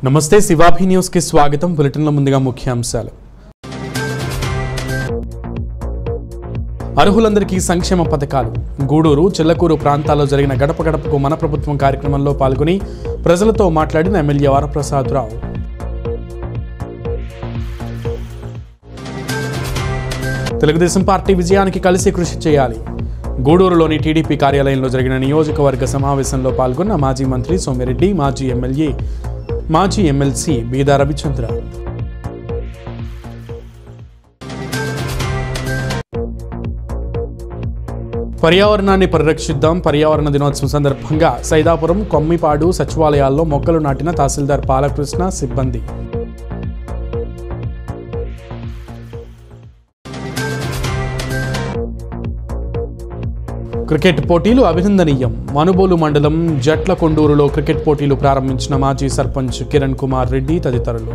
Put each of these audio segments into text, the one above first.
నమస్తే శివాభి న్యూస్కి స్వాగతం బులెటిన్లో ముందుగా ముఖ్యాంశాలు అర్హులందరికీ సంక్షేమ పథకాలు గూడూరు చిల్లకూరు ప్రాంతాల్లో జరిగిన గడప గడపకు మన ప్రభుత్వం కార్యక్రమంలో పాల్గొని ప్రజలతో మాట్లాడిన ఎమ్మెల్యే వరప్రసాద్ రావు తెలుగుదేశం పార్టీ విజయానికి కలిసి కృషి చేయాలి గూడూరులోని టీడీపీ కార్యాలయంలో జరిగిన నియోజకవర్గ సమావేశంలో పాల్గొన్న మాజీ మంత్రి సోమిరెడ్డి మాజీ ఎమ్మెల్యే మాజీ ఎమ్మెల్సీ బీదా రవిచంద్ర పర్యావరణాన్ని పరిరక్షిద్దాం పర్యావరణ దినోత్సవం సందర్భంగా సైదాపురం కొమ్మిపాడు సచివాలయాల్లో మొక్కలు నాటిన తహసీల్దార్ బాలకృష్ణ సిబ్బంది క్రికెట్ పోటీలు అభినందనీయం మనుబోలు మండలం జట్ల కొండూరులో క్రికెట్ పోటీలు ప్రారంభించిన మాజీ సర్పంచ్ కిరణ్ కుమార్ రెడ్డి తదితరులు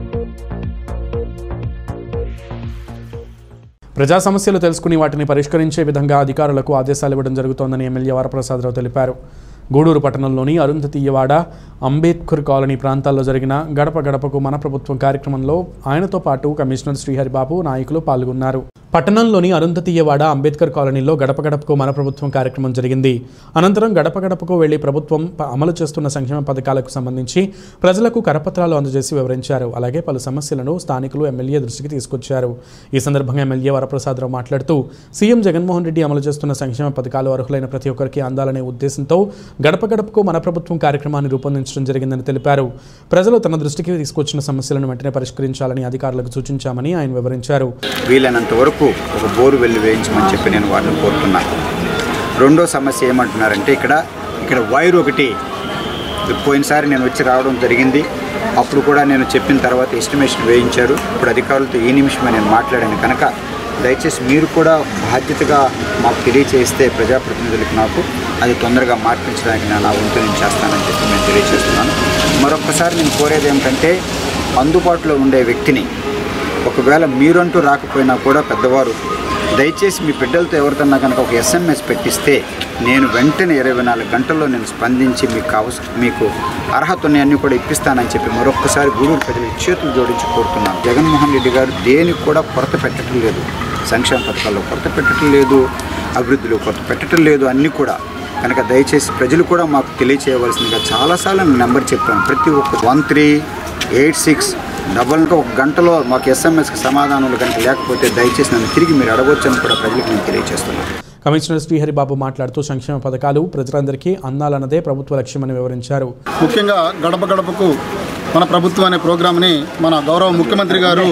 ప్రజా సమస్యలు తెలుసుకుని వాటిని పరిష్కరించే విధంగా అధికారులకు ఆదేశాలు ఇవ్వడం జరుగుతోందని ఎమ్మెల్యే వరప్రసాదరావు తెలిపారు గూడూరు పట్టణంలోని అరుంధతీయవాడ అంబేద్కర్ కాలనీ ప్రాంతాల్లో జరిగిన గడప గడపకు మన ప్రభుత్వం కార్యక్రమంలో ఆయనతో పాటు కమిషనర్ శ్రీహరిబాబు నాయకులు పాల్గొన్నారు పట్టణంలోని అరుంధతీయవాడ అంబేద్కర్ కాలనీలో గడప గడపకు మన ప్రభుత్వం కార్యక్రమం జరిగింది అనంతరం గడప గడపకు వెళ్లి ప్రభుత్వం ప- అమలు చేస్తున్న సంక్షేమ పథకాలకు సంబంధించి ప్రజలకు కరపత్రాలు అందజేసి వివరించారు అలాగే పలు సమస్యలను స్థానికులు ఎమ్మెల్యే దృష్టికి తీసుకొచ్చారు ఈ సందర్భంగా ఎమ్మెల్యే వరప్రసాదరావు మాట్లాడుతూ సీఎం జగన్మోహన్ రెడ్డి అమలు చేస్తున్న సంక్షేమ పథకాలు అర్హులైన ప్రతి ఒక్కరికి అందాలనే ఉద్దేశంతో గడప గడపకు మన ప్రభుత్వం కార్యక్రమాన్ని రూపొందించడం జరిగిందని తెలిపారు ప్రజలు తన దృష్టికి తీసుకొచ్చిన సమస్యలను వెంటనే పరిష్కరించాలని అధికారులకు సూచించామని ఆయన వివరించారు వీలైనంత వరకు ఒక బోరు వెళ్ళి వేయించమని చెప్పి నేను వారిని కోరుతున్నాను రెండో సమస్య ఏమంటున్నారంటే ఇక్కడ ఇక్కడ వైర్ ఒకటి పోయినసారి నేను వచ్చి రావడం జరిగింది అప్పుడు కూడా నేను చెప్పిన తర్వాత ఎస్టిమేషన్ వేయించారు ఇప్పుడు అధికారులతో ఈ నిమిషమే నేను మాట్లాడాను కనుక దయచేసి మీరు కూడా బాధ్యతగా మాకు తెలియచేస్తే ప్రజాప్రతినిధులకు నాకు అది తొందరగా మార్పించడానికి నా నా వంతు నేను చేస్తానని చెప్పి నేను తెలియజేస్తున్నాను మరొకసారి నేను కోరేది ఏమిటంటే అందుబాటులో ఉండే వ్యక్తిని ఒకవేళ మీరంటూ రాకపోయినా కూడా పెద్దవారు దయచేసి మీ బిడ్డలతో ఎవరికన్నా కనుక ఒక ఎస్ఎంఎస్ పెట్టిస్తే నేను వెంటనే ఇరవై నాలుగు గంటల్లో నేను స్పందించి మీకు కావలసి మీకు అర్హత ఉన్నాయన్నీ కూడా ఇప్పిస్తానని చెప్పి మరొక్కసారి గూడూరు ప్రజలు చేతులు జోడించి కోరుతున్నాను జగన్మోహన్ రెడ్డి గారు దేనికి కూడా కొరత పెట్టడం లేదు సంక్షేమ పథకాల్లో కొరత పెట్టడం లేదు అభివృద్ధిలో కొరత పెట్టడం లేదు అన్నీ కూడా కనుక దయచేసి ప్రజలు కూడా మాకు తెలియచేయవలసిందిగా చాలాసార్లు నేను నెంబర్ చెప్పాను ప్రతి ఒక్క one three eight six double ఒక గంటలో మాకు ఎస్ఎంఎస్కి సమాధానాలు కనుక లేకపోతే దయచేసి నన్ను తిరిగి మీరు అడగొచ్చని కూడా ప్రజలకు నేను తెలియజేస్తున్నాను కమిషనర్ శ్రీహరిబాబు మాట్లాడుతూ సంక్షేమ పథకాలు ప్రజలందరికీ అందాలన్నదే ప్రభుత్వ లక్ష్యమని వివరించారు ముఖ్యంగా గడప గడపకు మన ప్రభుత్వం అనే ప్రోగ్రామ్ని మన గౌరవ ముఖ్యమంత్రి గారు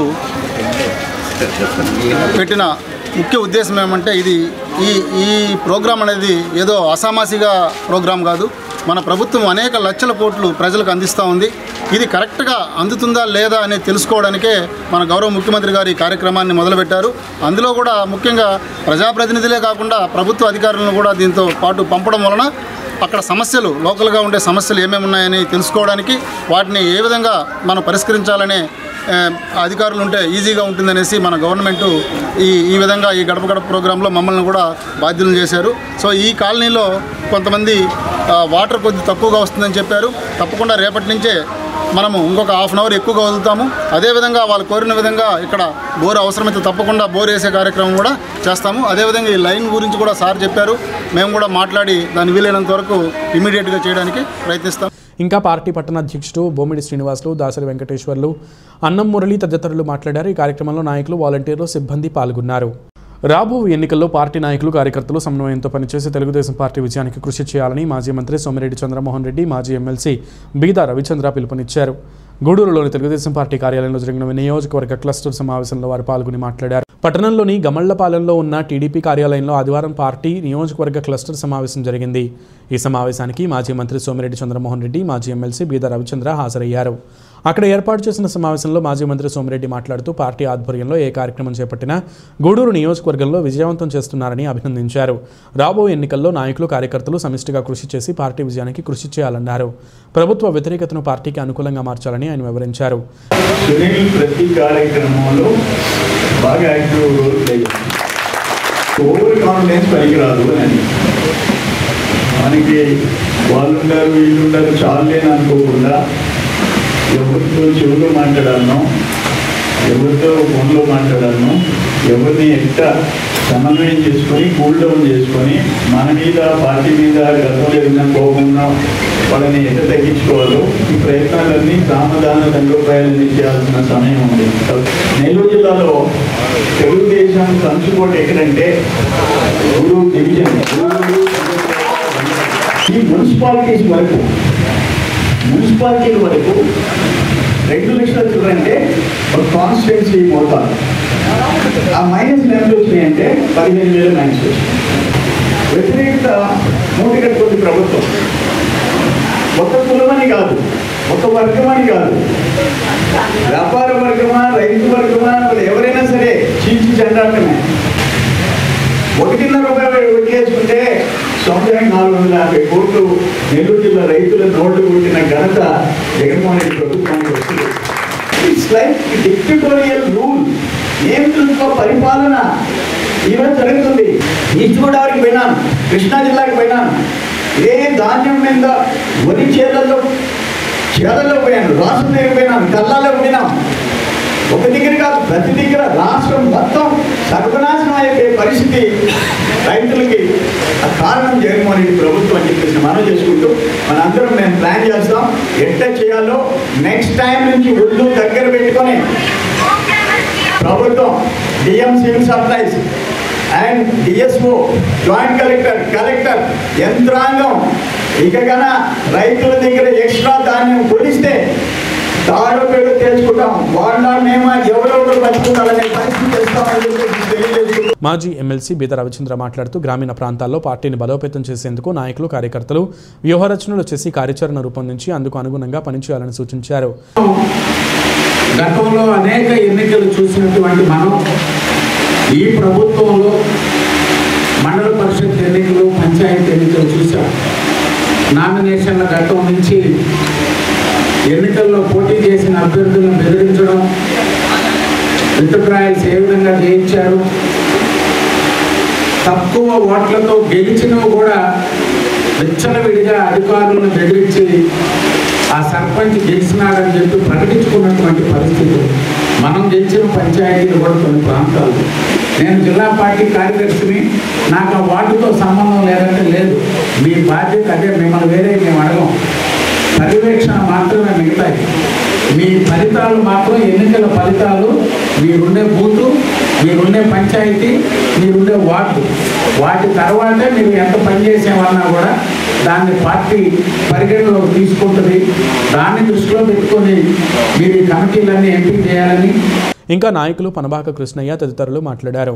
పెట్టిన ముఖ్య ఉద్దేశం ఏమంటే ఇది ఈ ఈ ప్రోగ్రాం అనేది ఏదో అసామాసిగా ప్రోగ్రాం కాదు మన ప్రభుత్వం అనేక లక్షల కోట్లు ప్రజలకు అందిస్తూ ఉంది ఇది కరెక్ట్గా అందుతుందా లేదా అనేది తెలుసుకోవడానికే మన గౌరవ ముఖ్యమంత్రి గారు ఈ కార్యక్రమాన్ని మొదలుపెట్టారు అందులో కూడా ముఖ్యంగా ప్రజాప్రతినిధులే కాకుండా ప్రభుత్వ అధికారులను కూడా దీంతో పాటు పంపడం వలన అక్కడ సమస్యలు లోకల్గా ఉండే సమస్యలు ఏమేమి ఉన్నాయని తెలుసుకోవడానికి వాటిని ఏ విధంగా మనం పరిష్కరించాలనే ఆ, అధికారులు ఉంటే ఈజీగా ఉంటుందనేసి మన గవర్నమెంట్ ఈ ఈ విధంగా ఈ గడప గడప ప్రోగ్రాంలో మమ్మల్ని కూడా బాధ్యులను చేశారు సో ఈ కాలనీలో కొంతమంది ఆ, వాటర్ కొద్ది తక్కువగా వస్తుందని చెప్పారు తప్పకుండా రేపటి నుంచే మనము ఇంకొక హాఫ్ అన్ అవర్ ఎక్కువగా వదులుతాము అదేవిధంగా వాళ్ళు కోరిన విధంగా ఇక్కడ బోర్ అవసరమైతే తప్పకుండా బోర్ వేసే కార్యక్రమం కూడా చేస్తాము అదేవిధంగా ఈ లైన్ గురించి కూడా సార్ చెప్పారు మేము కూడా మాట్లాడి దాన్ని వీలైనంత వరకు ఇమీడియట్గా చేయడానికి ప్రయత్నిస్తాం ఇంకా పార్టీ పట్టణ అధ్యక్షుడు బొమ్మిడి శ్రీనివాసులు దాసరి వెంకటేశ్వర్లు అన్నం మురళి తదితరులు మాట్లాడారు ఈ కార్యక్రమంలో నాయకులు వాలంటీర్లు సిబ్బంది పాల్గొన్నారు రాబో ఎన్నికల్లో పార్టీ నాయకులు కార్యకర్తలు సమన్వయంతో పనిచేసి తెలుగుదేశం పార్టీ విజయానికి కృషి చేయాలని మాజీ మంత్రి సోమిరెడ్డి చంద్రమోహన్ రెడ్డి మాజీ ఎమ్మెల్సీ బీదా రవిచంద్ర పిలుపునిచ్చారు గూడూరులోని తెలుగుదేశం పార్టీ కార్యాలయంలో జరిగిన నియోజకవర్గ క్లస్టర్ సమావేశంలో వారు పాల్గొని మాట్లాడారు పట్టణంలోని గమళ్లపాలెంలో ఉన్న టీడీపీ కార్యాలయంలో ఆదివారం పార్టీ నియోజకవర్గ క్లస్టర్ సమావేశం జరిగింది ఈ సమావేశానికి మాజీ మంత్రి సోమిరెడ్డి చంద్రమోహన్ రెడ్డి మాజీ ఎమ్మెల్సీ బీద రవిచంద్ర హాజరయ్యారు అక్కడ ఏర్పాటు చేసిన సమావేశంలో మాజీ మంత్రి సోమిరెడ్డి మాట్లాడుతూ పార్టీ ఆధ్వర్యంలో ఏ కార్యక్రమం చేపట్టినా గూడూరు నియోజకవర్గంలో విజయవంతం చేస్తున్నారని అభినందించారు రాబో ఎన్నికల్లో నాయకులు కార్యకర్తలు సమిష్టిగా కృషి చేసి పార్టీ విజయానికి కృషి చేయాలన్నారు ప్రభుత్వ వ్యతిరేకతను పార్టీకి అనుకూలంగా మార్చాలని ఆయన వివరించారు సునీల్ ప్రతి కార్యక్రమంలో బాగా యాక్టివ్ రోల్ ప్లే చేస్తుంది ఓవర్ కాన్ఫిడెన్స్ పనికిరాదు అని మనకి వాళ్ళు ఉండరు వీళ్ళు ఉండరు చాలే అని అనుకోకుండా ఎవరితో చెవులో మాట్లాడాలనో ఎవరితో ఫోన్లో మాట్లాడాలనో ఎవరిని ఎట్ట సమన్వయం చేసుకొని కూల్ డౌన్ చేసుకొని మన మీద పార్టీ మీద గతంలో ఏదైనా కోపంగా వాళ్ళని ఎట్ట తగ్గించుకోవాలో ఈ ప్రయత్నాలన్నీ సామధాన దండోపాయాలన్నీ చేయాల్సిన సమయం ఉంది నెల్లూరు జిల్లాలో తెలుగుదేశం కంచుకోట ఎక్కడంటే గూడూరు డివిజన్ గూడూరు ఈ మున్సిపాలిటీస్ వరకు మున్సిపాలిటీల వరకు రెండు లక్షల చూడంటే ఒక కాన్స్టిట్యున్సీ మోతాదు ఆ మైనస్ ఎంత వచ్చినాయంటే పదిహేను వేలు మైనస్ వచ్చినాయి వ్యతిరేకత మూట కట్టుకుంది ప్రభుత్వం ఒక కులమని కాదు ఒక వర్గమని కాదు వ్యాపార వర్గమా రైతు వర్గమా వాళ్ళు ఎవరైనా సరే చీల్చి చెండాటమే ఒకటిన్నర రూపాయలు వడ్డీ సంవత్సరానికి నాలుగు వందల యాభై కోట్లు నెల్లూరు జిల్లా రైతుల నోట్లు కొట్టిన ఘనత జగన్మోహన్ రెడ్డి ప్రభుత్వానికి వస్తుంది ఇట్స్ లైక్ డిక్టటోరియల్ రూల్ నియంత్రణతో పరిపాలన ఈరోజు జరుగుతుంది ఈస్ట్ గోదావరికి పోయినాను కృష్ణా జిల్లాకి పోయినాను ఏ ధాన్యం మీద వరి చేలల్లో చేలల్లో పోయాను రాష్ట్రం దగ్గర పోయినాను కళ్ళల్లో పోయినాం ఒక దగ్గర కాదు ప్రతి దగ్గర రాష్ట్రం మొత్తం సర్వనాశనం అయిపోయే పరిస్థితి రైతులకి ఆ కారణం జగన్మోహన్ రెడ్డి ప్రభుత్వం అని చెప్పేసి మనం చేసుకుంటూ మనందరం మేము ప్లాన్ చేస్తాం ఎట్ట చేయాలో నెక్స్ట్ టైం నుంచి ఒళ్ళు దగ్గర పెట్టుకొని ప్రభుత్వం DM civil supplies and DSO joint collector collector యంత్రాంగం ఇక గన రైతుల దగ్గర ఎక్స్ట్రా ధాన్యం కొలిస్తే తాడో పేరు తెచ్చుకుంటాం వాళ్ళ మేము ఎవరో ఒకరు బతుకుంటారనే పరిస్థితి తెస్తామని చెప్పేసి తెలియజేసుకుంటూ మాజీ ఎమ్మెల్సీ బీద రవిచంద్ర మాట్లాడుతూ గ్రామీణ ప్రాంతాల్లో పార్టీని బలోపేతం చేసేందుకు నాయకులు కార్యకర్తలు వ్యూహరచనలు చేసి కార్యాచరణ రూపొందించి అందుకు అనుగుణంగా పనిచేయాలని సూచించారు గతంలో అనేక ఎన్నికలు చూసినటువంటి మనం ఈ ప్రభుత్వంలో మండల పరిషత్ ఎన్నికలు పంచాయతీ ఎన్నికలు చూసాం నామినేషన్ల ఘట్టం నుంచి ఎన్నికల్లో పోటీ చేసిన అభ్యర్థులను బెదిరించడం విత్డ్రాయల్స్ ఏ విధంగా చేయించారు తక్కువ ఓట్లతో గెలిచినవి కూడా విచ్చలవిడిగా అధికారులను బెదిరించి ఆ సర్పంచ్ గెలిచినాడని చెప్పి ప్రకటించుకున్నటువంటి పరిస్థితి మనం గెలిచిన పంచాయతీలు కూడా కొన్ని ప్రాంతాలు నేను జిల్లా పార్టీ కార్యదర్శిని నాకు ఆ వార్డుతో సంబంధం లేదంటే లేదు మీ బాధ్యత అదే మిమ్మల్ని వేరే మేము అడగం పర్యవేక్షణ మాత్రమే మిగతాయి మీ ఫలితాలు మాత్రం ఎన్నికల ఫలితాలు మీరుండే బూతు మీరుండే పంచాయతీ మీరుండే వార్డు వాటి తర్వాతే మీరు ఎంత పని చేసామన్నా కూడా దాన్ని పార్టీ పరిగణలోకి తీసుకుంటుంది దాన్ని దృష్టిలో పెట్టుకొని మీరు ఈ కమిటీలన్నీ ఎంపిక చేయాలని ఇంకా నాయకులు పనబాక కృష్ణయ్య తదితరులు మాట్లాడారు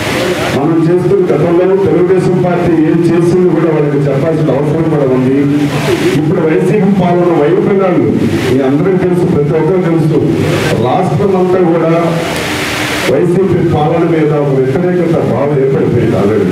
మనం చేస్తున్న గతంలో తెలుగుదేశం పార్టీ ఏం చేసింది కూడా వాళ్ళకి చెప్పాల్సిన అవసరం కూడా ఉంది ఇప్పుడు వైసీపీ పాలన వైఫల్యాలు మీ అందరికీ తెలుసు ప్రతి ఒక్కరు తెలుసు రాష్ట్రం అంతా కూడా వైసీపీ పాలన మీద ఒక వ్యతిరేకత భావం ఏర్పడిపోయింది ఆల్రెడీ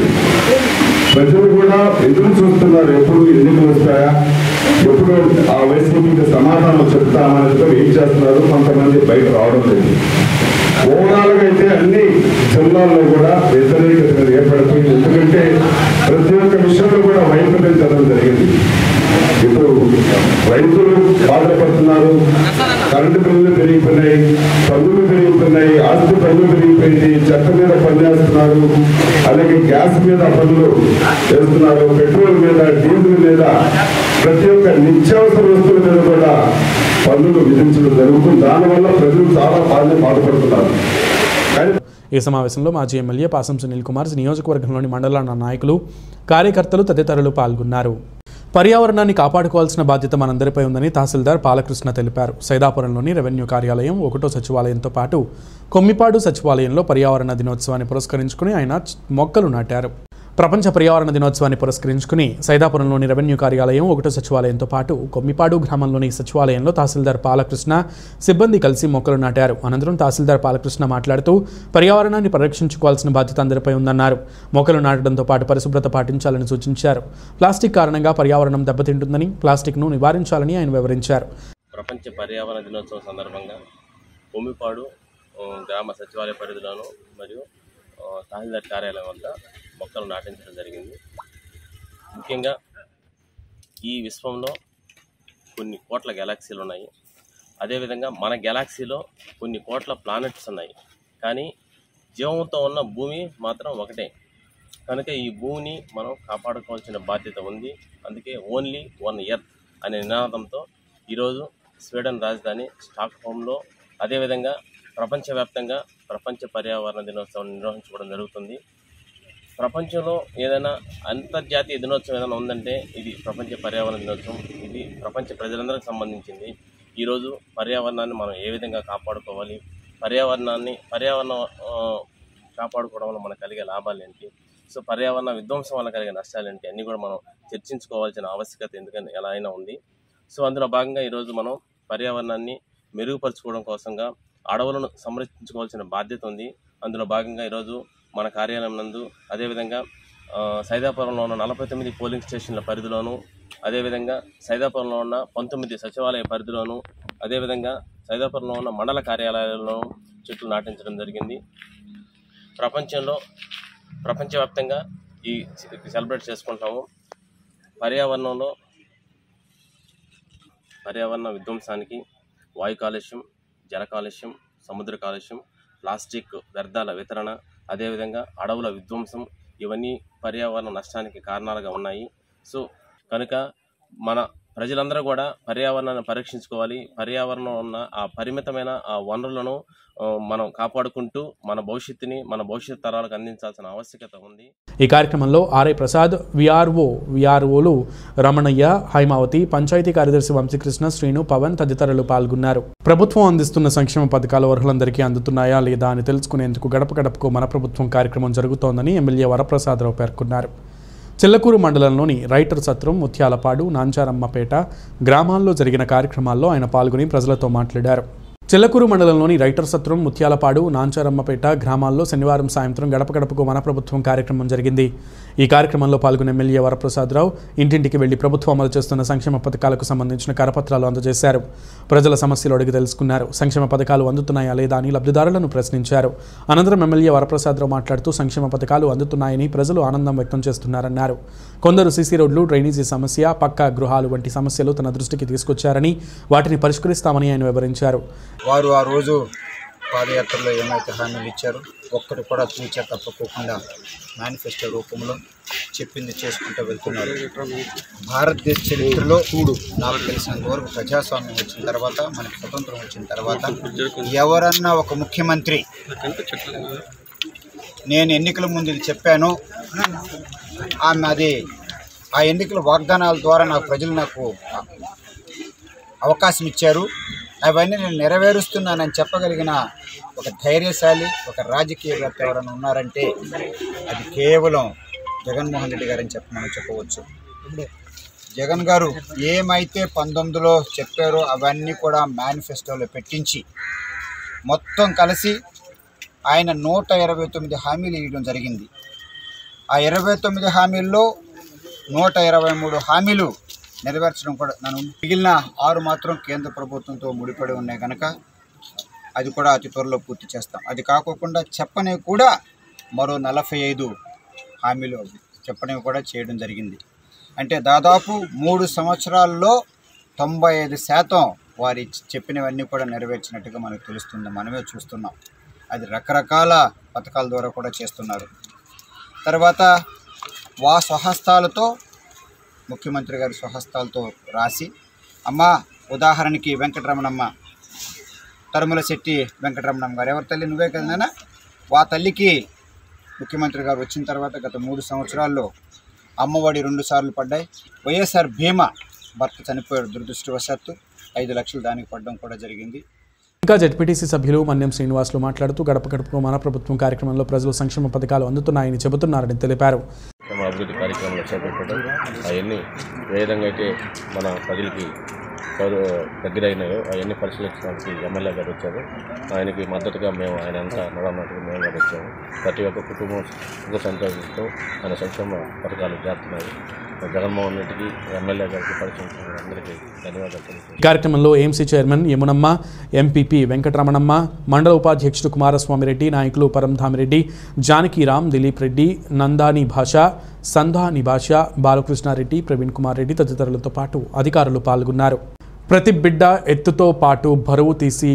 ప్రజలు కూడా ఎదురు చూస్తున్నారు ఎప్పుడు ఎన్నికలు వస్తాయా ఎప్పుడు ఆ వైసీపీకి సమాధానం చెప్తామనేది ఏం చేస్తున్నారు కొంతమంది బయట రావడం లేదు ఓవరాల్ గా అయితే అన్ని జిల్లాల్లో కూడా వ్యతిరేకత మీద ఏర్పడిపోయింది ఎందుకంటే ప్రతి ఒక్క విషయంలో కూడా వైఫల్యం జరగడం జరిగింది ఇప్పుడు రైతులు బాధపడుతున్నారు కరెంటు బిల్లులు పెరిగిపోయినాయి పన్నులు పెరిగిపోయినాయి ఆస్తి పన్ను పెరిగిపోయింది చెత్త మీద పన్ను వేస్తున్నారు అలాగే గ్యాస్ మీద పన్నులు వేస్తున్నారు పెట్రోల్ మీద డీజిల్ మీద ప్రతి ఒక్క నిత్యావసర వస్తువుల మీద కూడా పన్నులు విధించడం జరుగుతుంది దానివల్ల ప్రజలు చాలా బాధ బాధపడుతున్నారు కానీ ఈ సమావేశంలో మాజీ ఎమ్మెల్యే పాసం సునీల్ కుమార్ నియోజకవర్గంలోని మండల నాయకులు కార్యకర్తలు తదితరులు పాల్గొన్నారు పర్యావరణాన్ని కాపాడుకోవాల్సిన బాధ్యత మనందరిపై ఉందని తహసీల్దార్ బాలకృష్ణ తెలిపారు సైదాపురంలోని రెవెన్యూ కార్యాలయం ఒకటో సచివాలయంతో పాటు కొమ్మిపాడు సచివాలయంలో పర్యావరణ దినోత్సవాన్ని పురస్కరించుకుని ఆయన చ- మొక్కలు నాటారు ప్రపంచ పర్యావరణ దినోత్సవాన్ని పురస్కరించుకుని సైదాపురంలోని రెవెన్యూ కార్యాలయం ఒకటో సచివాలయంతో పాటు కొమ్మిపాడు గ్రామంలోని సచివాలయంలో తహసీల్దార్ బాలకృష్ణ సిబ్బంది కలిసి మొక్కలు నాటారు అనంతరం తహసీల్దార్ బాలకృష్ణ మాట్లాడుతూ పర్యావరణాన్ని పరిరక్షించుకోవాల్సిన బాధ్యత అందరిపై ఉందన్నారు మొక్కలు నాటడంతో పాటు పరిశుభ్రత పాటించాలని సూచించారు ప్లాస్టిక్ కారణంగా పర్యావరణం దెబ్బతింటుందని ప్లాస్టిక్ను నివారించాలని ఆయన వివరించారు ప్రపంచ పర్యావరణ దినోత్సవం సందర్భంగా కొమ్మిపాడు ఆ, గ్రామ సచివాలయ పరిధిలోను మరియు ఆ, తహసీల్దార్ కార్యాలయం వద్ద మొక్కలు నాటించడం జరిగింది ముఖ్యంగా ఈ విశ్వంలో కొన్ని కోట్ల గెలాక్సీలు ఉన్నాయి అదేవిధంగా మన గెలాక్సీలో కొన్ని కోట్ల ప్లానెట్స్ ఉన్నాయి కానీ జీవంతో ఉన్న భూమి మాత్రం ఒకటే కనుక ఈ భూమిని మనం కాపాడుకోవాల్సిన బాధ్యత ఉంది అందుకే ఓన్లీ వన్ ఎర్త్ అనే నినాదంతో ఈరోజు స్వీడన్ రాజధాని స్టాక్ హోమ్లో అదేవిధంగా ప్రపంచవ్యాప్తంగా ప్రపంచ పర్యావరణ దినోత్సవం నిర్వహించుకోవడం జరుగుతుంది ప్రపంచంలో ఏదైనా అంతర్జాతీయ దినోత్సవం ఏదైనా ఉందంటే ఇది ప్రపంచ పర్యావరణ దినోత్సవం ఇది ప్రపంచ ప్రజలందరికీ సంబంధించింది ఈరోజు పర్యావరణాన్ని మనం ఏ విధంగా కాపాడుకోవాలి పర్యావరణాన్ని పర్యావరణ ఆ, కాపాడుకోవడం వల్ల మనకు కలిగే లాభాలు ఏంటి సో పర్యావరణ విధ్వంసం వల్ల కలిగే నష్టాలు ఏంటి అన్నీ కూడా మనం చర్చించుకోవాల్సిన ఆవశ్యకత ఎందుకని ఎలా అయినా ఉంది సో అందులో భాగంగా ఈరోజు మనం పర్యావరణాన్ని మెరుగుపరచుకోవడం కోసంగా అడవులను సంరక్షించుకోవాల్సిన బాధ్యత ఉంది అందులో భాగంగా ఈరోజు మన కార్యాలయం నందు అదేవిధంగా ఆ, సైదాపురంలో ఉన్న నలభై తొమ్మిది పోలింగ్ స్టేషన్ల పరిధిలోను అదేవిధంగా సైదాపురంలో ఉన్న పంతొమ్మిది సచివాలయ పరిధిలోను అదేవిధంగా సైదాపురంలో ఉన్న మండల కార్యాలయాల్లో చెట్లు నాటించడం జరిగింది ప్రపంచంలో ప్రపంచవ్యాప్తంగా ఈ సెలబ్రేట్ చేసుకుంటాము పర్యావరణంలో పర్యావరణ విధ్వంసానికి వాయు కాలుష్యం జల కాలుష్యం సముద్ర కాలుష్యం ప్లాస్టిక్ వ్యర్థాల వితరణ అదేవిధంగా అడవుల విధ్వంసం ఇవన్నీ పర్యావరణ నష్టానికి కారణాలుగా ఉన్నాయి సో కనుక మన ప్రజలందరూ కూడా పర్యావరణాన్ని పరీక్షించుకోవాలి పర్యావరణంలో ఉన్న ఆ పరిమితమైన ఆ వనరులను ఆ, మనం కాపాడుకుంటూ మన భవిష్యత్తుని మన భవిష్యత్ తరాలకు అందించాల్సిన ఆవశ్యకత ఉంది ఈ కార్యక్రమంలో ఆర్ఐ ప్రసాద్ విఆర్ఓ విఆర్ఓలు రమణయ్య హైమావతి పంచాయతీ కార్యదర్శి వంశీకృష్ణ శ్రీను పవన్ తదితరులు పాల్గొన్నారు ప్రభుత్వం అందిస్తున్న సంక్షేమ పథకాలు అర్హులందరికీ అందుతున్నాయా లేదా అని తెలుసుకునేందుకు గడప గడపకు మన ప్రభుత్వం కార్యక్రమం జరుగుతోందని ఎమ్మెల్యే వరప్రసాదరావు పేర్కొన్నారు చిల్లకూరు మండలంలోని రైటర్ సత్రం ముత్యాలపాడు నాంచారమ్మపేట గ్రామాల్లో జరిగిన కార్యక్రమాల్లో ఆయన పాల్గొని ప్రజలతో మాట్లాడారు చిల్లకూరు మండలంలోని రైటర్ సత్రం ముత్యాలపాడు నాంచారమ్మపేట గ్రామాల్లో శనివారం సాయంత్రం గడప గడపకు మన ప్రభుత్వం కార్యక్రమం జరిగింది ఈ కార్యక్రమంలో పాల్గొన్న ఎమ్మెల్యే వరప్రసాదరావు ఇంటింటికి వెళ్లి ప్రభుత్వం అమలు చేస్తున్న సంక్షేమ పథకాలకు సంబంధించిన కరపత్రాలు అందజేశారు ప్రజల సమస్యలు అడిగి తెలుసుకున్నారు సంక్షేమ పథకాలు అందుతున్నాయా లేదా అని లబ్ధిదారులను ప్రశ్నించారు అనంతరం ఎమ్మెల్యే వరప్రసాదరావు మాట్లాడుతూ సంక్షేమ పథకాలు అందుతున్నాయని ప్రజలు ఆనందం వ్యక్తం చేస్తున్నారన్నారు కొందరు సీసీ రోడ్లు డ్రైనేజీ సమస్య పక్కా గృహాలు వంటి సమస్యలు తన దృష్టికి తీసుకొచ్చారని వాటిని పరిష్కరిస్తామని ఆయన వివరించారు వారు ఆ రోజు పాదయాత్రలో ఏమైతే హామీలు ఇచ్చారో ఒక్కటి కూడా తూచా తప్పకోకుండా మేనిఫెస్టో రూపంలో చెప్పింది చేసుకుంటూ వెళ్తున్నారు భారతదేశ చరిత్రలో నాకు తెలిసినంత వరకు ప్రజాస్వామ్యం వచ్చిన తర్వాత మనకి స్వతంత్రం వచ్చిన తర్వాత ఎవరన్నా ఒక ముఖ్యమంత్రి నేను ఎన్నికల ముందు ఇది చెప్పాను ఆమె అది ఆ ఎన్నికల వాగ్దానాల ద్వారా నాకు ప్రజలు నాకు అవకాశం ఇచ్చారు అవన్నీ నేను నెరవేరుస్తున్నానని చెప్పగలిగిన ఒక ధైర్యశాలి ఒక రాజకీయవేత్త ఎవరైనా ఉన్నారంటే అది కేవలం జగన్మోహన్ రెడ్డి గారని చెప్పి మనం చెప్పవచ్చు జగన్ గారు ఏమైతే పంతొమ్మిదిలో చెప్పారో అవన్నీ కూడా మేనిఫెస్టోలో పెట్టించి మొత్తం కలిసి ఆయన నూట ఇరవై తొమ్మిది హామీలు ఇవ్వడం జరిగింది ఆ ఇరవై తొమ్మిది హామీల్లో నూట ఇరవై మూడు హామీలు నెరవేర్చడం కూడా నన్ను మిగిలిన ఆరు మాత్రం కేంద్ర ప్రభుత్వంతో ముడిపడి ఉన్నాయి కనుక అది కూడా అతి త్వరలో పూర్తి చేస్తాం అది కాకోకుండా చెప్పనివి కూడా మరో నలభై ఐదు హామీలు చెప్పనివి కూడా చేయడం జరిగింది అంటే దాదాపు మూడు సంవత్సరాల్లో తొంభై ఐదు శాతం వారి చెప్పినవన్నీ కూడా నెరవేర్చినట్టుగా మనకు తెలుస్తుంది మనమే చూస్తున్నాం అది రకరకాల పథకాల ద్వారా కూడా చేస్తున్నారు తర్వాత వా స్వహస్తాలతో ముఖ్యమంత్రి గారి స్వహస్తాలతో రాసి అమ్మ ఉదాహరణకి వెంకటరమణమ్మ తరుమల శెట్టి వెంకటరమణమ్మ గారు ఎవరి తల్లి నువ్వే కదా నాన్న వా తల్లికి ముఖ్యమంత్రి గారు వచ్చిన తర్వాత గత మూడు సంవత్సరాల్లో అమ్మఒడి రెండు సార్లు పడ్డాయి వైఎస్ఆర్ భీమా భర్త చనిపోయాడు దురదృష్టవశాత్తు ఐదు లక్షలు దానికి పడడం కూడా జరిగింది ఇంకా జెడ్పీటీసీ సభ్యులు మన్యం శ్రీనివాసులు మాట్లాడుతూ గడప గడపకు మన ప్రభుత్వం కార్యక్రమంలో ప్రజలు సంక్షేమ పథకాలు అందుతున్నాయని చెబుతున్నారని తెలిపారు మన అభివృద్ధి కార్యక్రమాలు చేపట్టడం అవన్నీ ఏ విధంగా అయితే మన ప్రజలకి సౌ- దగ్గరైనాయో అవన్నీ పరిశీలించడానికి ఎమ్మెల్యే గారు వచ్చారు ఆయనకి మద్దతుగా మేము ఆయన అంతా నడవనట్టుగా మేము కూడా వచ్చాము ప్రతి ఒక్క కుటుంబం సుఖ సంతోషంతో ఆయన సంక్షేమ పథకాలు చేస్తున్నాయి జగన్మోహన్ రెడ్డికి ఎమ్మెల్యే గారికి పరిశీలించిన అందరికీ ధన్యవాదాలు తెలుపుతున్నాను. ఈ కార్యక్రమంలో AMC chairman Yamunamma MPP Venkataramanamma మండల ఉపాధ్యక్షుడు కుమారస్వామి రెడ్డి నాయకులు పరంధామిరెడ్డి జానకీరామ్ దిలీప్ రెడ్డి నందాని భాష సంధాని భాష బాలకృష్ణారెడ్డి ప్రవీణ్ కుమార్ రెడ్డి తదితరులతో పాటు అధికారులు పాల్గొన్నారు ప్రతి బిడ్డ ఎత్తుతో పాటు బరువు తీసి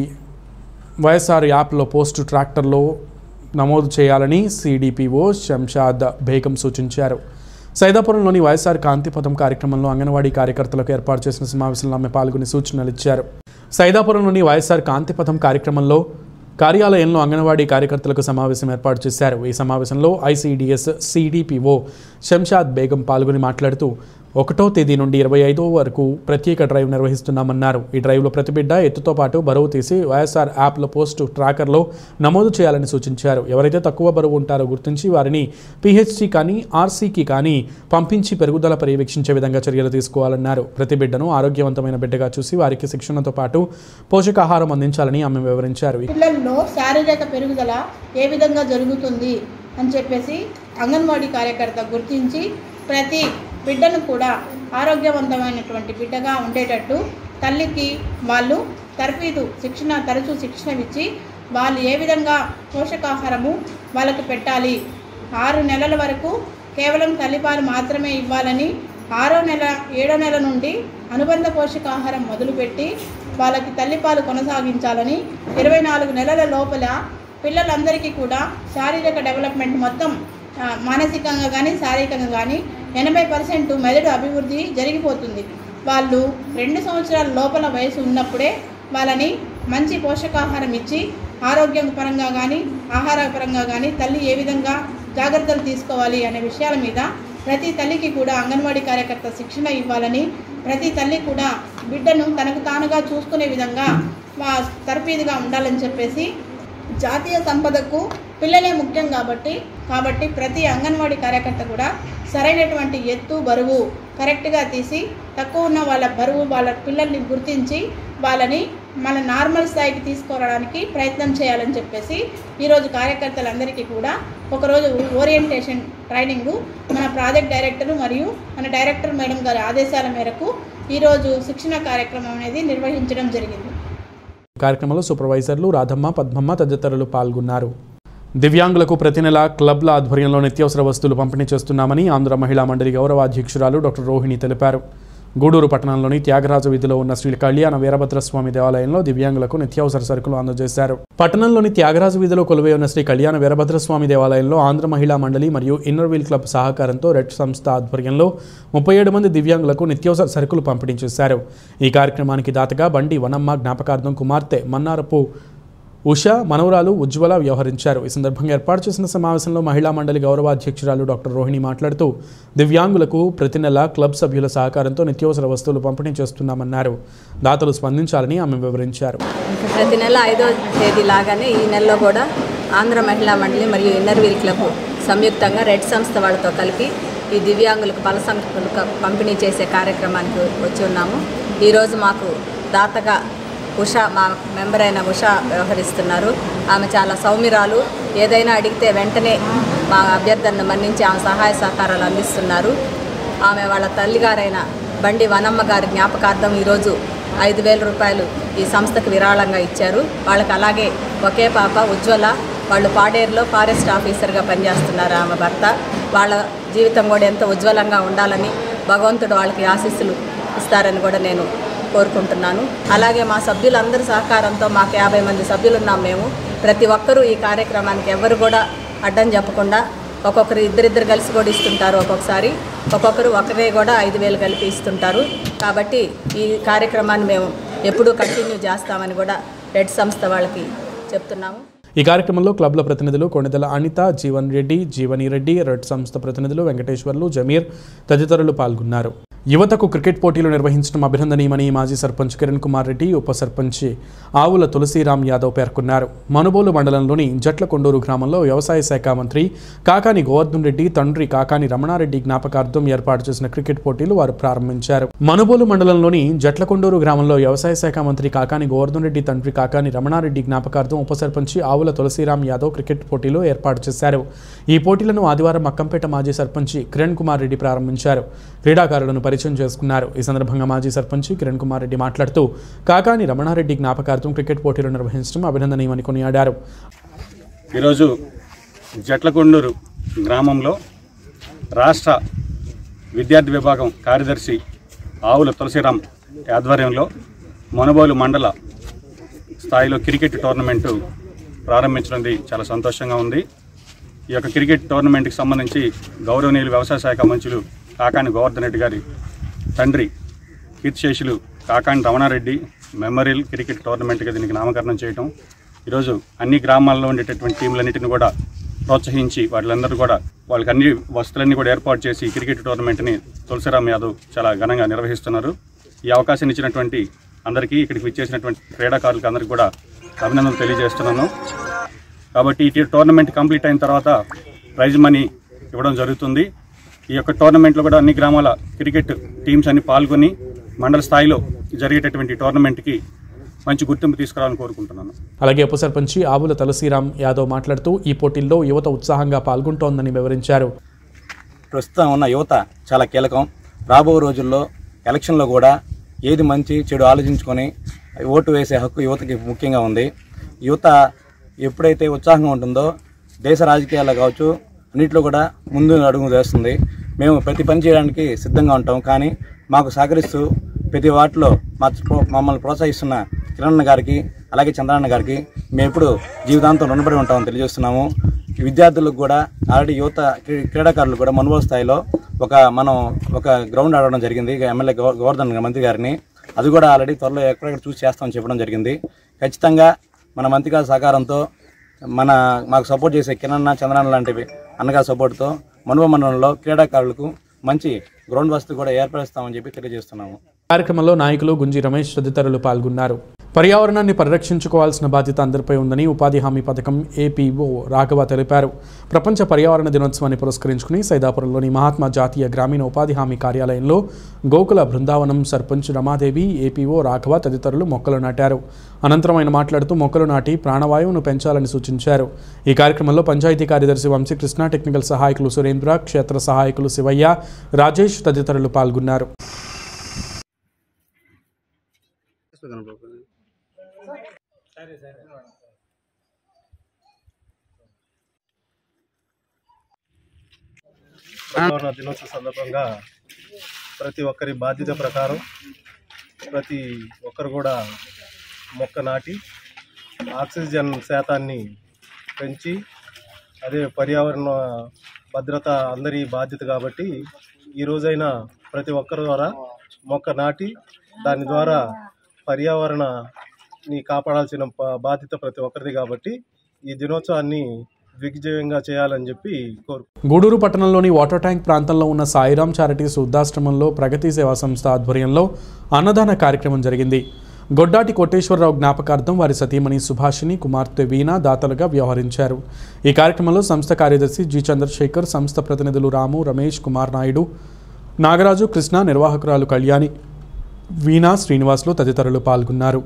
వైఎస్ఆర్ యాప్లో పోస్టు ట్రాక్టర్లో నమోదు చేయాలని సిడిపిఓ శంషాద్ బేగం సూచించారు సైదాపురంలోని వైఎస్ఆర్ కాంతిపథం కార్యక్రమంలో అంగన్వాడీ కార్యకర్తలకు ఏర్పాటు చేసిన సమావేశంలో ఆమె పాల్గొని సూచనలు ఇచ్చారు సైదాపురంలోని వైఎస్ఆర్ కాంతిపథం కార్యక్రమంలో కార్యాలయంలో అంగన్వాడీ కార్యకర్తలకు సమావేశం ఏర్పాటు చేశారు ఈ సమావేశంలో ఐసీడీఎస్ సిడిపిఓ శంషాద్ బేగం పాల్గొని మాట్లాడుతూ ఒకటో తేదీ నుండి ఇరవై ఐదో వరకు ప్రత్యేక డ్రైవ్ నిర్వహిస్తున్నామన్నారు ఈ డ్రైవ్లో ప్రతి బిడ్డ ఎత్తుతో పాటు బరువు తీసి వైఎస్ఆర్ యాప్లో పోస్టు ట్రాకర్లో నమోదు చేయాలని సూచించారు ఎవరైతే తక్కువ బరువు ఉంటారో గుర్తించి వారిని పిహెచ్సి కానీ ఆర్సీకి కానీ పంపించి పెరుగుదల పర్యవేక్షించే విధంగా చర్యలు తీసుకోవాలన్నారు ప్రతి బిడ్డను ఆరోగ్యవంతమైన బిడ్డగా చూసి వారికి శిక్షణతో పాటు పోషకాహారం అందించాలని ఆమె వివరించారు పిల్లల్లో శారీరక పెరుగుదల ఏ విధంగా జరుగుతుంది అని చెప్పేసి అంగన్వాడీ కార్యకర్త గుర్తించి ప్రతి బిడ్డను కూడా ఆరోగ్యవంతమైనటువంటి బిడ్డగా ఉండేటట్టు తల్లికి వాళ్ళు తర్ఫీదు శిక్షణ తరచూ శిక్షణ ఇచ్చి వాళ్ళు ఏ విధంగా పోషకాహారము వాళ్ళకు పెట్టాలి ఆరు నెలల వరకు కేవలం తల్లిపాలు మాత్రమే ఇవ్వాలని ఆరో నెల ఏడో నెల నుండి అనుబంధ పోషకాహారం మొదలుపెట్టి వాళ్ళకి తల్లిపాలు కొనసాగించాలని ఇరవై నాలుగు నెలల లోపల పిల్లలందరికీ కూడా శారీరక డెవలప్మెంట్ మొత్తం ఆ, మానసికంగా కానీ శారీరకంగా కానీ ఎనభై పర్సెంట్ మెదడు అభివృద్ధి జరిగిపోతుంది వాళ్ళు రెండు సంవత్సరాల లోపల వయసు ఉన్నప్పుడే వాళ్ళని మంచి పోషకాహారం ఇచ్చి ఆరోగ్యం పరంగా కానీ ఆహార పరంగా కానీ తల్లి ఏ విధంగా జాగ్రత్తలు తీసుకోవాలి అనే విషయాల మీద ప్రతి తల్లికి కూడా అంగన్వాడీ కార్యకర్త శిక్షణ ఇవ్వాలని ప్రతి తల్లి కూడా బిడ్డను తనకు తానుగా చూసుకునే విధంగా మా తరపీదిగా ఉండాలని చెప్పేసి జాతీయ సంపదకు పిల్లలే ముఖ్యం కాబట్టి కాబట్టి ప్రతి అంగన్వాడీ కార్యకర్త కూడా సరైనటువంటి ఎత్తు బరువు కరెక్ట్గా తీసి తక్కువ ఉన్న వాళ్ళ బరువు వాళ్ళ పిల్లల్ని గుర్తించి వాళ్ళని మన నార్మల్ స్థాయికి తీసుకురావడానికి ప్రయత్నం చేయాలని చెప్పేసి ఈరోజు కార్యకర్తలందరికీ కూడా ఒకరోజు ఓరియంటేషన్ ట్రైనింగ్ మన ప్రాజెక్ట్ డైరెక్టర్ మరియు మన డైరెక్టర్ మేడం గారి ఆదేశాల మేరకు ఈరోజు శిక్షణ కార్యక్రమం అనేది నిర్వహించడం జరిగింది కార్యక్రమంలో సూపర్వైజర్లు రాధమ్మ పద్మమ్మ తదితరులు పాల్గొన్నారు దివ్యాంగులకు ప్రతి నెల క్లబ్ల ఆధ్వర్యంలో నిత్యావసర వస్తువులు పంపిణీ చేస్తున్నామని ఆంధ్ర మహిళా మండలి గౌరవ అధ్యక్షురాలు డాక్టర్ రోహిణి తెలిపారు గూడూరు పట్టణంలోని త్యాగరాజ వీధిలో ఉన్న శ్రీ కళ్యాణ వీరభద్రస్వామి దేవాలయంలో దివ్యాంగులకు నిత్యావసర సరుకులు అందజేశారు పట్టణంలోని త్యాగరాజ వీధిలో కొలువై ఉన్న శ్రీ కళ్యాణ వీరభద్రస్వామి దేవాలయంలో ఆంధ్ర మహిళా మండలి మరియు ఇన్నర్ వీల్ క్లబ్ సహకారంతో రెడ్ సంస్థ ఆధ్వర్యంలో ముప్పై ఏడు మంది దివ్యాంగులకు నిత్యావసర సరుకులు పంపిణీ చేశారు ఈ కార్యక్రమానికి దాతగా బండి వనమ్మ జ్ఞాపకార్థం కుమార్తె మన్నారపు ఉష మనవరాలు ఉజ్వల వ్యవహరించారు ఈ సందర్భంగా ఏర్పాటు చేసిన సమావేశంలో మహిళా మండలి గౌరవ అధ్యక్షురాలు డాక్టర్ రోహిణి మాట్లాడుతూ దివ్యాంగులకు ప్రతి నెల క్లబ్ సభ్యుల సహకారంతో నిత్యావసర వస్తువులు పంపిణీ చేస్తున్నామన్నారు దాతలు స్పందించాలని ఆమె వివరించారు ప్రతి నెల ఐదో తేదీ లాగానే ఈ నెలలో కూడా ఆంధ్ర మహిళా మండలి మరియు ఇన్నర్ వీల్ క్లబ్ సంయుక్తంగా రెడ్ సంస్థ వాళ్ళతో కలిపి ఈ దివ్యాంగులకు పల సంఖ్యలు పంపిణీ చేసే కార్యక్రమానికి వచ్చి ఉన్నాము ఈరోజు మాకు దాతగా ఉష మా మెంబర్ అయిన ఉష వ్యవహరిస్తున్నారు ఆమె చాలా సౌమ్యురాలు ఏదైనా అడిగితే వెంటనే మా అభ్యర్థనను మన్నించి ఆమె సహాయ సహకారాలు అందిస్తున్నారు ఆమె వాళ్ళ తల్లిగారైన బండి వనమ్మ గారి జ్ఞాపకార్థం ఈరోజు ఐదు వేల రూపాయలు ఈ సంస్థకు విరాళంగా ఇచ్చారు వాళ్ళకి అలాగే ఒకే పాప ఉజ్వల వాళ్ళు పాడేరులో ఫారెస్ట్ ఆఫీసర్గా పనిచేస్తున్నారు ఆమె భర్త వాళ్ళ జీవితం కూడా ఎంతో ఉజ్వలంగా ఉండాలని భగవంతుడు వాళ్ళకి ఆశీస్సులు ఇస్తారని కూడా నేను కోరుకుంటున్నాను అలాగే మా సభ్యులందరి సహకారంతో మాకు యాభై మంది సభ్యులు ఉన్నాం మేము ప్రతి ఒక్కరూ ఈ కార్యక్రమానికి ఎవరు కూడా అడ్డం చెప్పకుండా ఒక్కొక్కరు ఇద్దరిద్దరు కలిసి కూడా ఇస్తుంటారు ఒక్కొక్కసారి ఒక్కొక్కరు ఒకరే కూడా ఐదు వేలు కలిపి ఇస్తుంటారు కాబట్టి ఈ కార్యక్రమాన్ని మేము ఎప్పుడూ కంటిన్యూ చేస్తామని కూడా రెడ్ సంస్థ వాళ్ళకి చెప్తున్నాము ఈ కార్యక్రమంలో క్లబ్ల ప్రతినిధులు కొణిదెల అనిత జీవన్ రెడ్డి జీవని రెడ్డి రెడ్ సంస్థ ప్రతినిధులు వెంకటేశ్వర్లు జమీర్ తదితరులు పాల్గొన్నారు యువతకు క్రికెట్ పోటీలు నిర్వహించడం అభినందనీయమని మాజీ సర్పంచ్ కిరణ్ కుమార్ రెడ్డి ఉప సర్పంచ్ ఆవుల తులసిరామ్ యాదవ్ పేర్కొన్నారు మనుబోలు మండలంలోని జట్లకొండూరు గ్రామంలో వ్యవసాయ శాఖ మంత్రి కాకాని గోవర్ధన్ రెడ్డి తండ్రి కాకాని రమణారెడ్డి జ్ఞాపకార్థం ఏర్పాటు చేసిన క్రికెట్ పోటీలు వారు ప్రారంభించారు మనుబోలు మండలంలోని జట్లకొండూరు గ్రామంలో వ్యవసాయ శాఖ మంత్రి కాకాని గోవర్ధన్ రెడ్డి తండ్రి కాకాని రమణారెడ్డి జ్ఞాపకార్థం ఉప సర్పంచ్ ఆవుల తులసిరామ్ యాదవ్ క్రికెట్ పోటీలు ఏర్పాటు చేశారు ఈ పోటీలను ఆదివారం మక్కంపేట మాజీ సర్పంచ్ కిరణ్ కుమార్ రెడ్డి ప్రారంభించారు క్రీడాకారులను పరిచయం చేసుకున్నారు ఈ సందర్భంగా మాజీ సర్పంచ్ కిరణ్ కుమార్ రెడ్డి మాట్లాడుతూ కాకాని రమణారెడ్డి జ్ఞాపకార్థం క్రికెట్ పోటీలు నిర్వహించడం అభినందనీయమని కొనియాడారు ఈరోజు జట్లకొండూరు గ్రామంలో రాష్ట్ర విద్యార్థి విభాగం కార్యదర్శి ఆవుల తులసిరాం ఆధ్వర్యంలో మొనబోలు మండల స్థాయిలో క్రికెట్ టోర్నమెంటు ప్రారంభించడం చాలా సంతోషంగా ఉంది ఈ యొక్క క్రికెట్ టోర్నమెంట్కి సంబంధించి గౌరవనీయులు వ్యవసాయ శాఖ మంత్రులు కాకాని గోవర్ధన్ రెడ్డి గారి తండ్రి కీర్తిశేషులు కాకాని రమణారెడ్డి మెమోరియల్ క్రికెట్ టోర్నమెంట్గా దీనికి నామకరణం చేయటం ఈరోజు అన్ని గ్రామాల్లో ఉండేటటువంటి టీంలన్నింటిని కూడా ప్రోత్సహించి వాళ్ళందరూ కూడా వాళ్ళకి అన్ని వసతులన్నీ కూడా ఏర్పాటు చేసి ఈ క్రికెట్ టోర్నమెంట్ని తులసిరామ్ యాదవ్ చాలా ఘనంగా నిర్వహిస్తున్నారు ఈ అవకాశాన్ని ఇచ్చినటువంటి అందరికీ ఇక్కడికి విచ్చేసినటువంటి క్రీడాకారులకు అందరికీ కూడా అభినందనలు తెలియజేస్తున్నాను కాబట్టి ఈ టోర్నమెంట్ కంప్లీట్ అయిన తర్వాత ప్రైజ్ మనీ ఇవ్వడం జరుగుతుంది ఈ యొక్క టోర్నమెంట్లో కూడా అన్ని గ్రామాల క్రికెట్ టీమ్స్ అన్ని పాల్గొని మండల స్థాయిలో జరిగేటటువంటి టోర్నమెంట్కి మంచి గుర్తింపు తీసుకురావాలని కోరుకుంటున్నాను అలాగే ఉప సర్పంచి ఆవుల తులసిరామ్ యాదవ్ మాట్లాడుతూ ఈ పోటీల్లో యువత ఉత్సాహంగా పాల్గొంటోందని వివరించారు ప్రస్తుతం ఉన్న యువత చాలా కీలకం రాబో రోజుల్లో ఎలక్షన్లో కూడా ఏది మంచి చెడు ఆలోచించుకొని ఓటు వేసే హక్కు యువతకి ముఖ్యంగా ఉంది యువత ఎప్పుడైతే ఉత్సాహంగా ఉంటుందో దేశ రాజకీయాల్లో కావచ్చు అన్నింటిలో కూడా ముందు అడుగు వేస్తుంది మేము ప్రతి పని చేయడానికి సిద్ధంగా ఉంటాం కానీ మాకు సహకరిస్తూ ప్రతి వాటిలో మా మమ్మల్ని ప్రోత్సహిస్తున్న కిరణ్ గారికి అలాగే చంద్రన్న గారికి మేము ఎప్పుడు జీవితాంతం రుణపడి ఉంటామని తెలియజేస్తున్నాము ఈ విద్యార్థులకు కూడా ఆల్రెడీ యువత క్రీ- క్రీడాకారులు కూడా మనుగోలు స్థాయిలో ఒక మనం ఒక గ్రౌండ్ ఆడడం జరిగింది ఇక ఎమ్మెల్యే గో- గోవర్ధన్ మంత్రి గారిని అది కూడా ఆల్రెడీ త్వరలో ఎక్కడెక్కడ చూసి చేస్తామని చెప్పడం జరిగింది ఖచ్చితంగా మన మంత్రి గారి సహకారంతో మన మాకు సపోర్ట్ చేసే కిరణ్ చంద్రన్న లాంటివి అన్నగారి సపోర్ట్తో మనువ మండలంలో క్రీడాకారులకు మంచి గ్రౌండ్ వసతి కూడా ఏర్పరుస్తామని చెప్పి తెలియజేస్తున్నాము కార్యక్రమంలో నాయకులు గుంజి రమేష్ తదితరులు పాల్గొన్నారు పర్యావరణాన్ని పరిరక్షించుకోవాల్సిన బాధ్యత అందరిపై ఉందని ఉపాధి హామీ పథకం ఏపీఓ రాఘవ తెలిపారు ప్రపంచ పర్యావరణ దినోత్సవాన్ని పురస్కరించుకుని సైదాపురంలోని మహాత్మా జాతీయ గ్రామీణ ఉపాధి హామీ కార్యాలయంలో గోకుల బృందావనం సర్పంచ్ రమాదేవి ఏపీఓ రాఘవ తదితరులు మొక్కలు నాటారు అనంతరం ఆయన మాట్లాడుతూ మొక్కలు నాటి ప్రాణవాయువును పెంచాలని సూచించారు ఈ కార్యక్రమంలో పంచాయతీ కార్యదర్శి వంశీకృష్ణ టెక్నికల్ సహాయకులు సురేంద్ర క్షేత్ర సహాయకులు శివయ్య రాజేష్ తదితరులు పాల్గొన్నారు పర్యావరణ దినోత్సవ సందర్భంగా ప్రతి ఒక్కరి బాధ్యత ప్రకారం ప్రతి ఒక్కరు కూడా మొక్క నాటి ఆక్సిజన్ శాతాన్ని పెంచి అదే పర్యావరణ భద్రత అందరి బాధ్యత కాబట్టి ఈ రోజైనా ప్రతి ఒక్కరి ద్వారా మొక్క నాటి దాని ద్వారా పర్యావరణని కాపాడాల్సిన ప- బాధ్యత ప్రతి ఒక్కరిది కాబట్టి ఈ దినోత్సవాన్ని దిగ్విజయంగా చేయాలని చెప్పి కోరు గూడూరు పట్టణంలోని వాటర్ ట్యాంక్ ప్రాంతంలో ఉన్న సాయిరాం చారిటీస్ వృద్ధాశ్రమంలో ప్రగతి సేవా సంస్థ ఆధ్వర్యంలో అన్నదాన కార్యక్రమం జరిగింది గొడ్డాటి కోటేశ్వరరావు జ్ఞాపకార్థం వారి సతీమణి సుభాషిణి కుమార్తె వీణ దాతలుగా వ్యవహరించారు ఈ కార్యక్రమంలో సంస్థ కార్యదర్శి జి చంద్రశేఖర్ సంస్థ ప్రతినిధులు రాము రమేష్ కుమార్ నాయుడు నాగరాజు కృష్ణ నిర్వాహకురాలు కళ్యాణి వీణా శ్రీనివాసులు తదితరులు పాల్గొన్నారు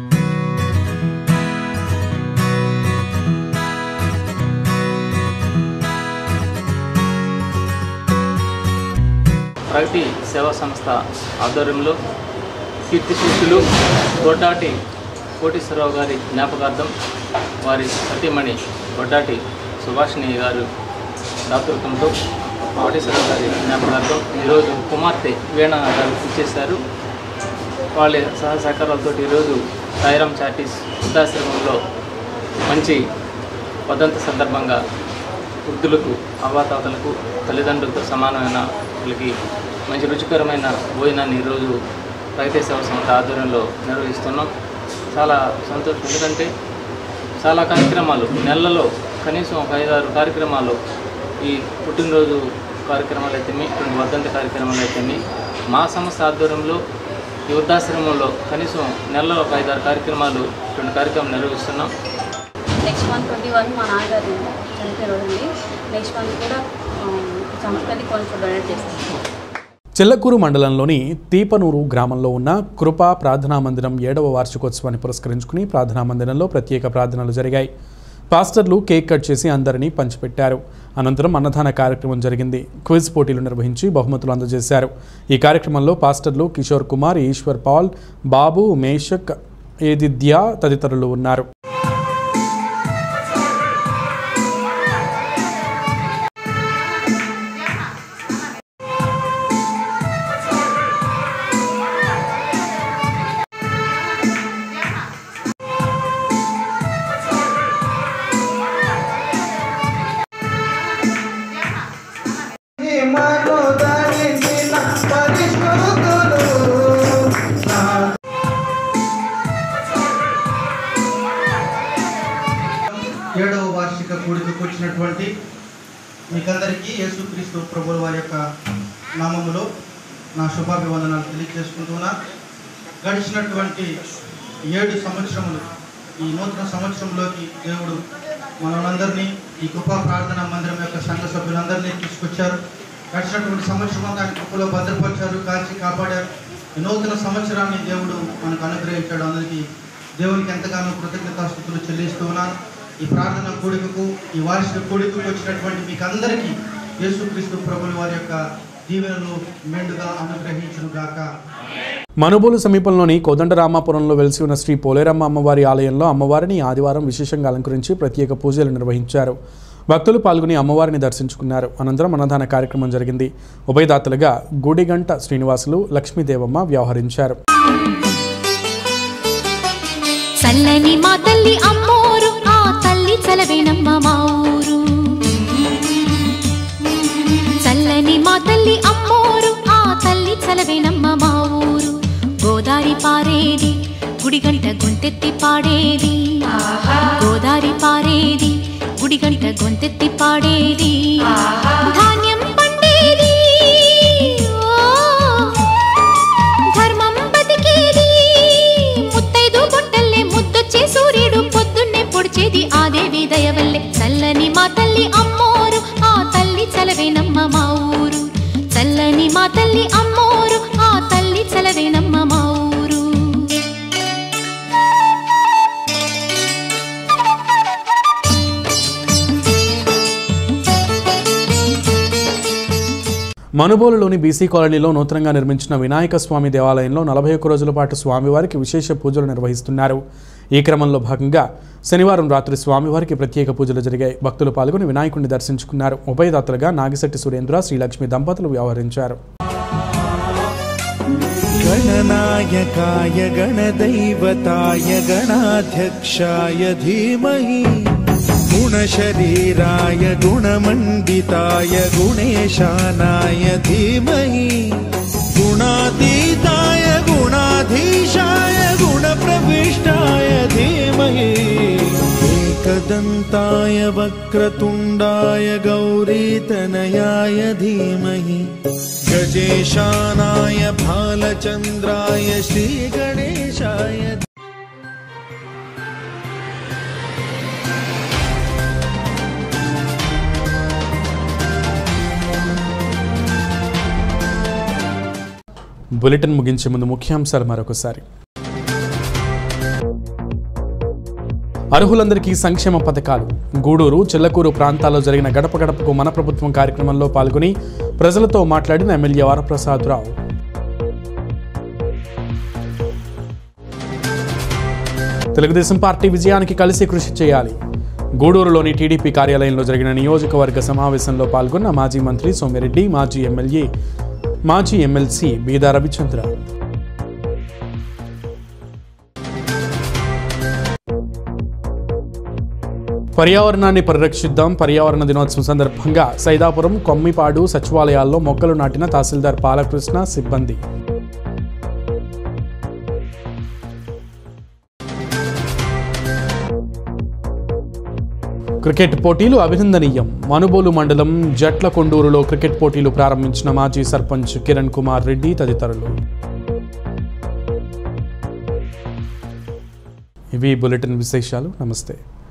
ప్రగతి సేవా సంస్థ ఆధ్వర్యంలో కీర్తిశేషులు గొడ్డాటి కోటేశ్వరరావు గారి జ్ఞాపకార్థం వారి సతీమణి గొడ్డాటి సుభాషిణి గారు దాతృత్వంతో కోటేశ్వరరావు గారి జ్ఞాపకార్థం ఈరోజు కుమార్తె వీణ గారు ఇచ్చేశారు వాళ్ళ సహ సహకారాలతో ఈరోజు సాయిరామ్ చార్టీస్ వృద్ధాశ్రమంలో మంచి వదంత సందర్భంగా వృద్ధులకు అవ్వాతాతలకు తల్లిదండ్రులతో సమానమైన వాళ్ళకి మంచి రుచికరమైన భోజనాన్ని ఈరోజు ప్రగతి సేవ సంస్థ ఆధ్వర్యంలో నిర్వహిస్తున్నాం చాలా సంతోషం ఎందుకంటే చాలా కార్యక్రమాలు నెలలో కనీసం ఒక ఐదారు కార్యక్రమాలు ఈ పుట్టినరోజు కార్యక్రమాలు అయితేమి ఇటువంటి వర్ధంతి కార్యక్రమాలు అయితేమి మా సంస్థ ఆధ్వర్యంలో ఈ వృద్ధాశ్రమంలో కనీసం నెలలో ఒక ఐదారు కార్యక్రమాలు ఇటువంటి కార్యక్రమం నిర్వహిస్తున్నాం నెక్స్ట్ మంత్ ట్వంటీ వన్ మా నాన్నగారు చనిపోయిన రోజండి నెక్స్ట్ మంత్ కూడా సంస్థకి కొంచెం డొనేట్ చేస్తాం చెల్లకూరు మండలంలోని తీపనూరు గ్రామంలో ఉన్న కృపా ప్రార్థనా మందిరం ఏడవ వార్షికోత్సవాన్ని పురస్కరించుకుని ప్రార్థనా మందిరంలో ప్రత్యేక ప్రార్థనలు జరిగాయి పాస్టర్లు కేక్ కట్ చేసి అందరినీ పంచిపెట్టారు అనంతరం అన్నదాన కార్యక్రమం జరిగింది క్విజ్ పోటీలు నిర్వహించి బహుమతులు అందజేశారు ఈ కార్యక్రమంలో పాస్టర్లు కిషోర్ కుమార్ ఈశ్వర్ పాల్ బాబు మేషక్ ఏదిద్య తదితరులు ఉన్నారు ఏడవ వార్షిక కూడికకు వచ్చినటువంటి మీకందరికీ యేసుక్రీస్తు ప్రభుల వారి యొక్క నామములో నా శుభాభివందనాలు తెలియజేసుకుంటున్నా గడిచినటువంటి ఏడు సంవత్సరములు ఈ నూతన సంవత్సరంలోకి దేవుడు మనందరినీ ఈ కృపా ప్రార్థన మందిరం యొక్క సంఘ సభ్యులందరినీ తీసుకొచ్చారు గడిచినటువంటి సంవత్సరం అంతా ఆయన కృపలో భద్రపరిచారు కాచి కాపాడారు ఈ నూతన సంవత్సరాన్ని దేవుడు మనకు అనుగ్రహించాడు అందరికీ దేవునికి ఎంతగానో కృతజ్ఞతాస్థుతులు చెల్లిస్తూ ఉన్నాను ఈ ప్రార్థన కూడికకు ఈ వార్షిక కూడికకు వచ్చినటువంటి మీకు అందరికీ యేసుక్రీస్తు ప్రభుల వారి యొక్క దీవెనలు మెండుగా అనుగ్రహించును గాక మనుబోలు సమీపంలోని కోదండరామాపురంలో వెలిసి ఉన్న శ్రీ పోలేరమ్మ అమ్మవారి ఆలయంలో అమ్మవారిని ఆదివారం విశేషంగా అలంకరించి ప్రత్యేక పూజలు నిర్వహించారు భక్తులు పాల్గొని అమ్మవారిని దర్శించుకున్నారు అనంతరం అన్నదాన కార్యక్రమం జరిగింది ఉభయదాతలుగా గుడిగంట శ్రీనివాసులు లక్ష్మీదేవమ్మ వ్యవహరించారు చల్లని మా తల్లి అమ్మోరు ఆ తల్లి చలవేనమ్మ మా ఊరు చల్లని మా తల్లి అమ్మోరు ఆ తల్లి చలవేనమ్మ మా ఊరు గోదారి పారేది గుడిగంట గొంతెత్తి పాడేది గోదారి పారేది గుడిగంట గొంతెత్తి పాడేది ధాన్యం పండేది ఓ, ధర్మం బతికేది ముత్తైదు బొట్టల్లే ముద్దొచ్చే సూర్యుడు పొద్దున్నే పొడిచేది ఆ దేవి దయవల్లే చల్లని మా తల్లి అమ్మోరు ఆ తల్లి చలవేనమ్మ మా ఊరు చల్లని మా తల్లి అమ్మోరు ఆ తల్లి చలవేనమ్మ మా ఊరు మనుబోలులోని బీసీ కాలనీలో నూతనంగా నిర్మించిన వినాయక స్వామి దేవాలయంలో నలభై ఒక్క రోజుల పాటు స్వామివారికి విశేష పూజలు నిర్వహిస్తున్నారు ఈ క్రమంలో భాగంగా శనివారం రాత్రి స్వామివారికి ప్రత్యేక పూజలు జరిగాయి భక్తులు పాల్గొని వినాయకుడిని దర్శించుకున్నారు ఉభయదాతలుగా నాగిశెట్టి సురేంద్ర శ్రీలక్ష్మి దంపతులు వ్యవహరించారు गणनायकाय गणदैवताय गणाध्यक्षाय धीमहि गुणशरीराय गुणमण्डिताय गुणेशानाय धीमहि गुणातीताय गुणाधीशाय गुणप्रविष्टाय धीमहि एकदन्ताय वक्रतुण्डाय गौरीतनयाय धीमहि गजेशानाय भालचन्द्राय श्रीगणेशाय బులెటిన్ ముగించే ముందు ముఖ్యాంశాలు మరొకసారి అర్హులందరికీ సంక్షేమ పథకాలు గూడూరు చిల్లకూరు ప్రాంతాల్లో జరిగిన గడప గడపకు మన ప్రభుత్వం కార్యక్రమంలో పాల్గొని ప్రజలతో మాట్లాడిన ఎమ్మెల్యే వరప్రసాద్ రావు తెలుగుదేశం పార్టీ విజయానికి కలిసి కృషి చేయాలి గూడూరులోని టీడీపీ కార్యాలయంలో జరిగిన నియోజకవర్గ సమావేశంలో పాల్గొన్న మాజీ మంత్రి సోమిరెడ్డి మాజీ ఎమ్మెల్యే మాజీ ఎమ్మెల్సీ బీదా రవిచంద్ర పర్యావరణాన్ని పరిరక్షిద్దాం పర్యావరణ దినోత్సవం సందర్భంగా సైదాపురం కొమ్మిపాడు సచివాలయాల్లో మొక్కలు నాటిన తహసీల్దార్ బాలకృష్ణ సిబ్బంది క్రికెట్ పోటీలు అభినందనీయం మనుబోలు మండలం జట్ల కొండూరులో క్రికెట్ పోటీలు ప్రారంభించిన మాజీ సర్పంచ్ కిరణ్ కుమార్ రెడ్డి తదితరులు ఇవి బులెటిన్ విశేషాలు నమస్తే